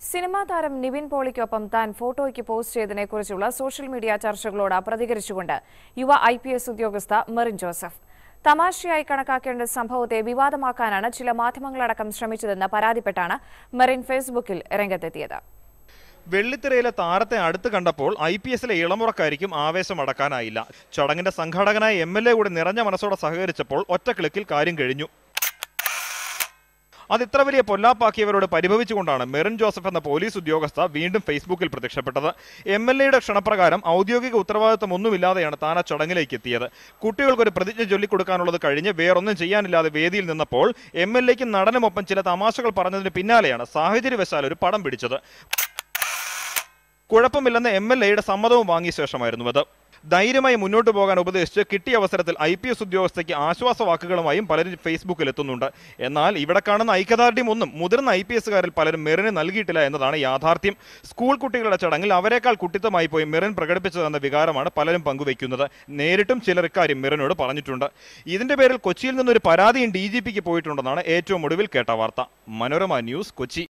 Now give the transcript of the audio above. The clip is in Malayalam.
സിനിമാ താരം നിവിൻ പോളിക്കൊപ്പം താൻ ഫോട്ടോയ്ക്ക് പോസ്റ്റ് ചെയ്തതിനെക്കുറിച്ചുള്ള സോഷ്യൽ മീഡിയ ചർച്ചകളോട് പ്രതികരിച്ചുകൊണ്ട് യുവ ഐ പി എസ് ഉദ്യോഗസ്ഥ മെറിൻ ജോസഫ് തമാശയായി കണക്കാക്കേണ്ട സംഭവത്തെ വിവാദമാക്കാനാണ് ചില മാധ്യമങ്ങളടക്കം ശ്രമിച്ചതെന്ന് പരാതിപ്പെട്ടാണ് മെറിൻ ഫേസ്ബുക്കിൽ രംഗത്തെത്തിയത് വെള്ളിത്തിരയിലെ താരത്തെ അടുത്ത് കണ്ടപ്പോൾ ഐ പി എസിലെ ഇളമുറക്കായിരിക്കും ആവേശം അടക്കാനായില്ല ചടങ്ങിന്റെ സംഘാടകനായ എം എൽ എ കൂടി നിറഞ്ഞ മനസ്സോടെ സഹകരിച്ചപ്പോൾ ഒറ്റ ക്ലിക്കിൽ കാര്യം കഴിഞ്ഞു അത് ഇത്ര വലിയ പൊല്ലാപ്പാക്കിയവരോട് പരിഭവിച്ചുകൊണ്ടാണ് മെറിൻ ജോസഫ് എന്ന പോലീസ് ഉദ്യോഗസ്ഥ വീണ്ടും ഫേസ്ബുക്കിൽ പ്രത്യക്ഷപ്പെട്ടത് എം എൽ എയുടെ ക്ഷണപ്രകാരം ഔദ്യോഗിക ഉത്തരവാദിത്തം ഒന്നുമില്ലാതെയാണ് താൻ ആ ചടങ്ങിലേക്ക് എത്തിയത് കുട്ടികൾക്കൊരു പ്രതിജ്ഞ ചൊല്ലിക്കൊടുക്കാനുള്ളത് കഴിഞ്ഞ് വേറൊന്നും ചെയ്യാനില്ലാതെ വേദിയിൽ നിന്നപ്പോൾ എം എൽ എക്കും നടനുമൊപ്പം ചില തമാശകൾ പറഞ്ഞതിന് പിന്നാലെയാണ് സാഹചര്യവശാൽ ഒരു പടം പിടിച്ചത് കുഴപ്പമില്ലെന്ന് എം എൽ എയുടെ സമ്മതവും വാങ്ങിയ ശേഷമായിരുന്നു അത് ധൈര്യമായി മുന്നോട്ട് പോകാൻ ഉപദേശിച്ച് കിട്ടിയ അവസരത്തിൽ ഐ പി എസ് ഉദ്യോഗസ്ഥയ്ക്ക് ആശ്വാസ വാക്കുകളുമായും പലരും ഫേസ്ബുക്കിൽ എത്തുന്നുണ്ട് എന്നാൽ ഇവിടെ കാണുന്ന ഐക്യദാർഢ്യം ഒന്നും മുതിർന്ന ഐ പി എസുകാരിൽ പലരും മെറിന് നൽകിയിട്ടില്ല എന്നതാണ് യാഥാർത്ഥ്യം സ്കൂൾ കുട്ടികളുടെ ചടങ്ങിൽ അവരെക്കാൾ കുട്ടിത്തമായി പോയി മെറിൻ പ്രകടിപ്പിച്ചതെന്ന വികാരമാണ് പലരും പങ്കുവയ്ക്കുന്നത് നേരിട്ടും ചിലർ ഇക്കാര്യം മെറിനോട് പറഞ്ഞിട്ടുണ്ട് ഇതിന്റെ പേരിൽ കൊച്ചിയിൽ നിന്നൊരു പരാതിയും ഡി ജി പിക്ക് പോയിട്ടുണ്ടെന്നാണ് ഏറ്റവും ഒടുവിൽ കേട്ട വാർത്ത മനോരമ ന്യൂസ് കൊച്ചി